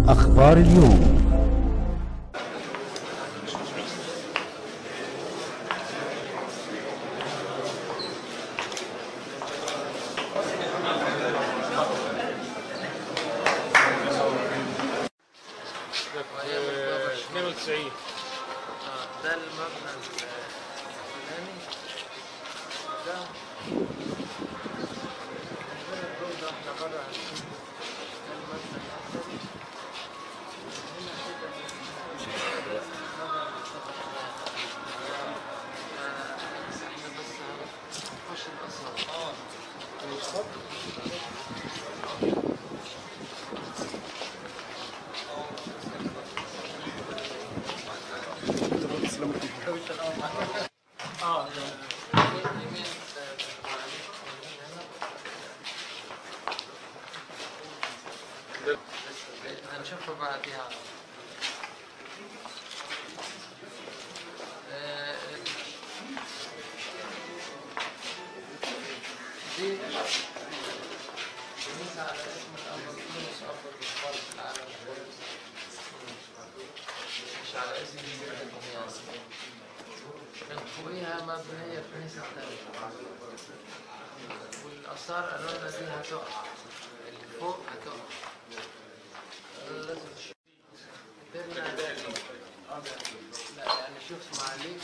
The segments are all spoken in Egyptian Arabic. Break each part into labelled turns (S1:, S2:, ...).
S1: أخبار اليوم
S2: آه، 92
S3: اه ده المبنى الفلاني ده عندنا الدور ده احنا بره هنشوف ده المبنى الاثري هنا كده المبنى احنا بس هنخش الاثار اه يمين هنشوفه بعديها آه، دي كنيسة على اسم الأب يونس أفضل كفار في العالم كله مش على اسم الكنيسة كان فوقيها مبنية كنيسة تانية والآثار قالوا لنا دي هتقع اللي فوق هتقع لازم قدرنا لا يعني شوف معاليك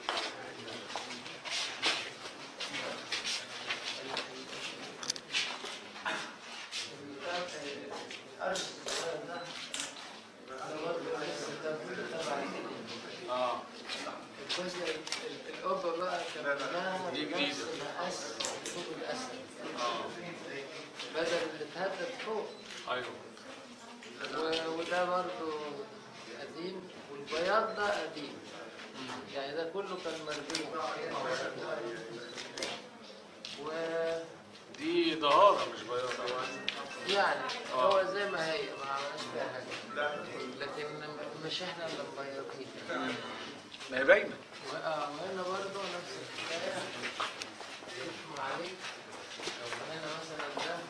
S3: الأرش ده ده برضه لسه ده كله تبع الكنيسة. الجزء القبة بقى كملناها بنفس مقاس الطوب الأسد بدل اللي اتهدد فوق
S2: ايوه
S3: و- وده برضو قديم والبياض ده قديم يعني ده كله كان مرجوع ويعني
S2: دي دهارة مش بياض
S3: هو زي ما هي ما عملناش فيها حاجة لكن مش احنا اللي مبيضين
S2: ما هي باينة
S3: اه وهنا برضه نفس الحكاية شوف عليك هنا مثلا ده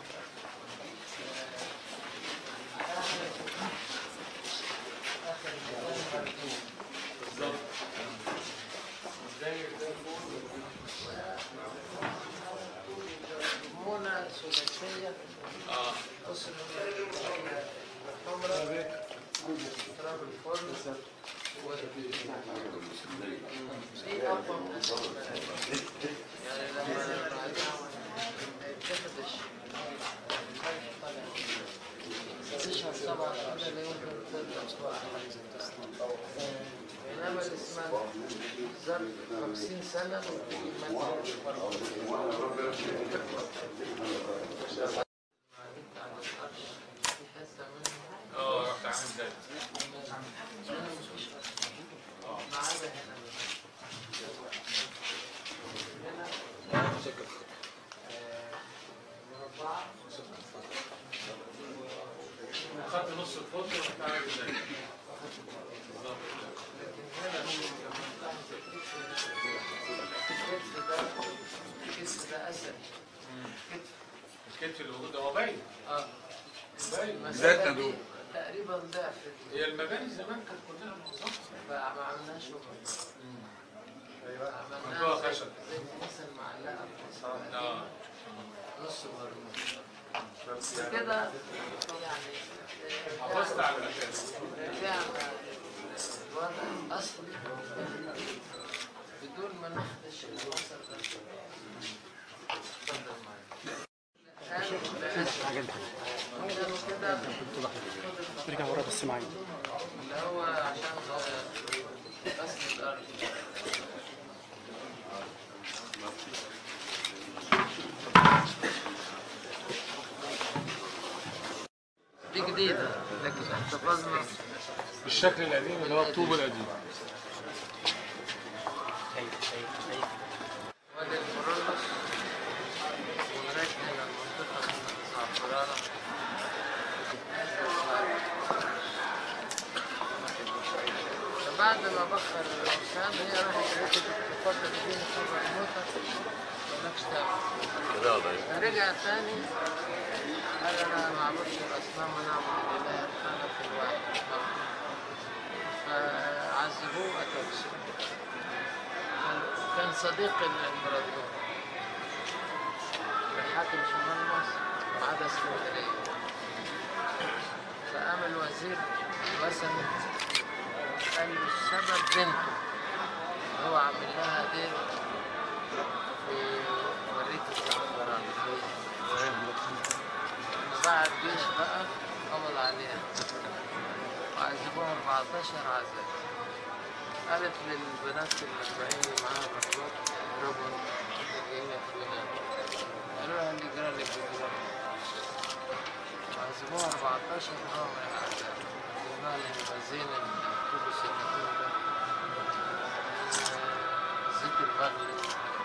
S3: آه، آخر آخر مكان مرجوع منى ثلاثية
S2: اه
S3: أسر الحمراء تراب الفرن دي أقوى من الأسماء. يعني لما بعدها ما يتخدش الفرح طالع تشهر طبعا قبل لا يمكن تبدأ أسبوع بينما الإسماء ظرف 50 سنة وما تزالش على الأرش في حتة منها
S2: اه رحت عامل ده
S3: ما عدا هنا هنا آه، مربعة
S2: خدت نص الفوط ورحت عامل ده
S3: لكن هنا الكتف ده الكتف ده أسد كتف
S2: الكتف اللي موجود ده هو باين
S3: اه
S2: باين
S3: المسافة دي تقريبا ضعف
S2: هي المباني زمان كانت كلها منظمة
S3: فما عملناش شغل
S2: عملوها
S3: عملناها زي
S2: خشب.
S3: زي الكنيسة المعلقة بتاعت
S2: اه
S3: نص برميل بس كده يعني
S2: حافظت على المكان
S3: رجعنا الوضع الأصلي بدون ما نخدش الوسط ده اتفضل معايا الآن كانوا كده
S4: ارجع ورا بس معايا
S3: اللي هو عشان غسل الأرض دي جديدة لكن احتفظنا
S2: بالشكل القديم اللي هو الطوب القديم
S3: وادي الفرولوس وهناك هنا المنطقة الزعفرانة فبعد ما بخر الأوسام هي راحت ركبت الفترة دي خبر الموتى مالكش دعوة رجع تاني قال أنا ما أعبدش الأصنام أنا أعبد الإله الخالق الواحد صديق الامبراطور الحاكم شمال مصر ما عدا اسكندريه فقام الوزير وسمي قال له السبب بنته هو عامل لها دير في ورية الزعفران لما باع الجيش بقى قبض عليها وعذبوها 14 عذاب قالت للبنات الأربعين اللي معاها الرهبات اهربوا جايين ياخدونا قالوا لها اللي جرى اللي بيجرى وعذبوها 14 نوع من العذاب جمال البنزين الكوبس النبوي ده زيت المغلي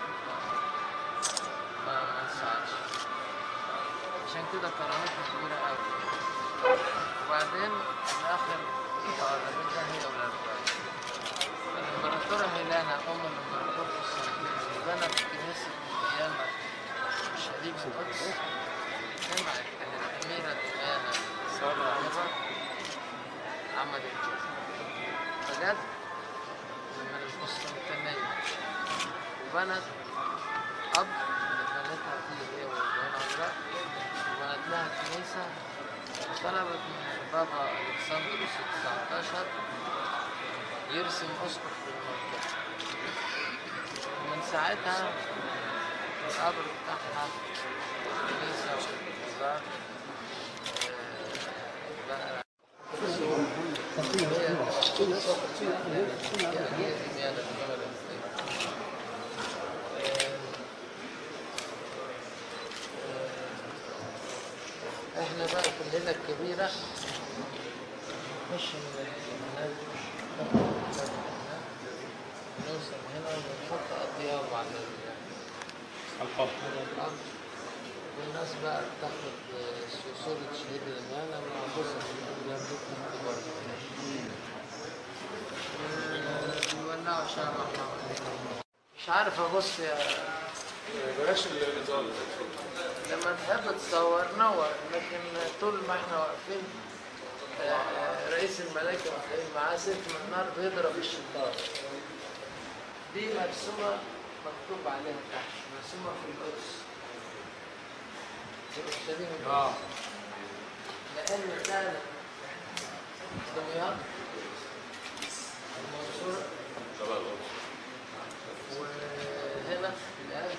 S3: ما ما انساش عشان كده كرامتها كبيرة أوي وبعدين الآخر غالبيتها هي والأربعين الإمبراطورة هيلانا أم الإمبراطور قسطنطين بنت كنيسة القيامة شريك القدس سمعت إن الأميرة ديانا الراهبة عملت كده فجت من القسطنطينية وبنت أب اللي بنتها فيه هي والجوان عذراء وبنت لها كنيسة وطلبت من البابا ألكسندروس التسعتاشر يرسم أسقف في المنطقة ومن ساعتها القبر بتاعها كنيسة ومزار بقى احنا بقى في الليلة الكبيرة نخش من الناس نوصل هنا ونحط أطياب على ال-
S4: القبر
S3: على الأرض والناس بقى بتاخد آه، صورة شهيد الإمامة مع جزء من الأطياب دي تحت برضه بيولعوا شمع مش عارف أبص يا
S2: بلاش الإطار
S3: لما تحب تصور نور لكن طول ما احنا واقفين آه، آه، رئيس الملائكة متلاقين معاه سيف من نار بيضرب الشيطان دي مرسومة مكتوب عليها تحت مرسومة في القدس في اورشليم
S2: اه
S3: لأن كان دمياط المنصورة وهنا في الأرض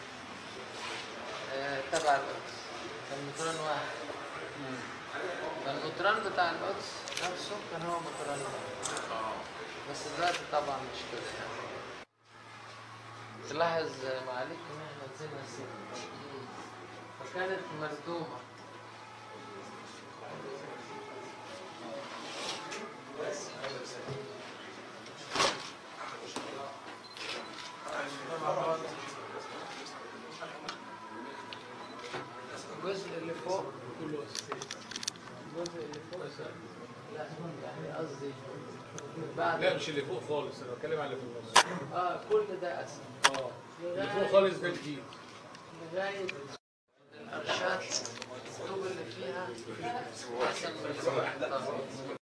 S3: آه، تبع القدس كان مطران واحد فالمطران بتاع القدس نفسه كان هو مطران واحد بس دلوقتي طبعا مش كده يعني تلاحظ آه، معاليك ان احنا نزلنا السنة فكانت مردومة الجزء اللي فوق كله الجزء اللي فوق لا يعني قصدي بعد
S2: لا مش اللي فوق خالص انا بتكلم على اللي في النص
S3: اه كل ده اسد
S2: اه اللي فوق خالص ده جديد
S3: لغاية الأرشات الطوب اللي فيها أحسن من الطوب